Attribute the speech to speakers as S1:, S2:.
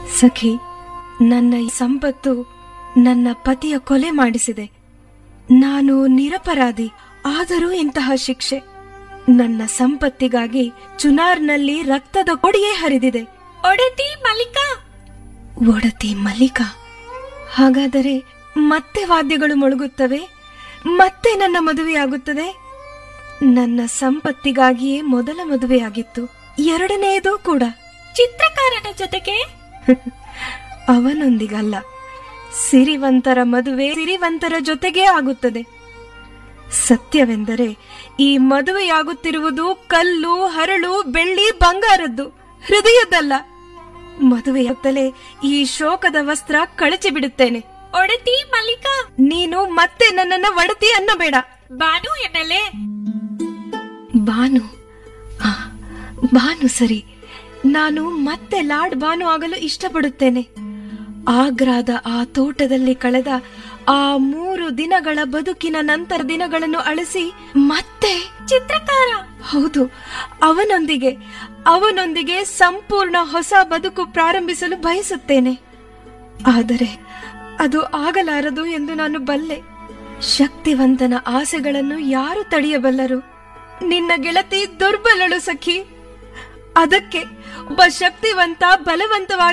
S1: ಸಖಿ ನನ್ನ ಈ ಸಂಪತ್ತು ನನ್ನ ಪತಿಯ ಕೊಲೆ ಮಾಡಿಸಿದೆ ನಾನು ನಿರಪರಾಧಿ ಆದರೂ ಇಂತಹ ಶಿಕ್ಷೆ ನನ್ನ ಸಂಪತ್ತಿಗಾಗಿ ಚುನಾರ್ನಲ್ಲಿ ರಕ್ತದ ಕೊಡಿಯೇ ಹರಿದಿದೆ
S2: ಒಡತಿ ಮಲ್ಲಿಕಾ
S1: ಒಡತಿ ಮಲ್ಲಿಕಾ ಹಾಗಾದರೆ ಮತ್ತೆ ವಾದ್ಯಗಳು ಮೊಳಗುತ್ತವೆ ಮತ್ತೆ ನನ್ನ ಮದುವೆಯಾಗುತ್ತದೆ ನನ್ನ ಸಂಪತ್ತಿಗಾಗಿಯೇ ಮೊದಲ ಮದುವೆಯಾಗಿತ್ತು ಎರಡನೆಯದು ಕೂಡ
S2: ಚಿತ್ರಕಾರನ ಜೊತೆಗೆ
S1: ಅವನೊಂದಿಗಲ್ಲ ಸಿರಿವಂತರ ಮದುವೆ ಸಿರಿವಂತರ ಜೊತೆಗೇ ಆಗುತ್ತದೆ ಸತ್ಯವೆಂದರೆ ಈ ಮದುವೆಯಾಗುತ್ತಿರುವುದು ಕಲ್ಲು ಹರಳು ಬೆಳ್ಳಿ ಬಂಗಾರದ್ದು ಹೃದಯದಲ್ಲ ಮದುವೆಯಾಗುತ್ತಲೇ ಈ ಶೋಕದ ವಸ್ತ್ರ ಕಳಚಿ ಬಿಡುತ್ತೇನೆ
S2: ಒಡತಿ ಮಲ್ಲಿಕಾ
S1: ನೀನು ಮತ್ತೆ ನನ್ನನ್ನ ಒಡತಿ ಅನ್ನಬೇಡ
S2: ಬಾನು ಎನ್ನಲೆ
S1: ಬಾನು ಆ, ಬಾನು ಸರಿ ನಾನು ಮತ್ತೆ ಲಾರ್ಡ್ ಬಾನು ಆಗಲು ಇಷ್ಟಪಡುತ್ತೇನೆ ಆಗ್ರಾದ ಆ ತೋಟದಲ್ಲಿ ಕಳೆದ ಆ ಮೂರು ದಿನಗಳ ಬದುಕಿನ ನಂತರ ದಿನಗಳನ್ನು ಅಳಿಸಿ ಮತ್ತೆ
S2: ಚಿತ್ರಕಾರ
S1: ಹೌದು ಅವನೊಂದಿಗೆ ಅವನೊಂದಿಗೆ ಸಂಪೂರ್ಣ ಹೊಸ ಬದುಕು ಪ್ರಾರಂಭಿಸಲು ಬಯಸುತ್ತೇನೆ ಆದರೆ ಅದು ಆಗಲಾರದು ಎಂದು ನಾನು ಬಲ್ಲೆ ಶಕ್ತಿವಂತನ ಆಸೆಗಳನ್ನು ಯಾರು ತಡೆಯಬಲ್ಲರು ನಿನ್ನ ಗೆಳತಿ ದುರ್ಬಲಳು ಸಖಿ ಅದಕ್ಕೆ ಒಬ್ಬ ಶಕ್ತಿವಂತ ಬಲವಂತವಾಗಿ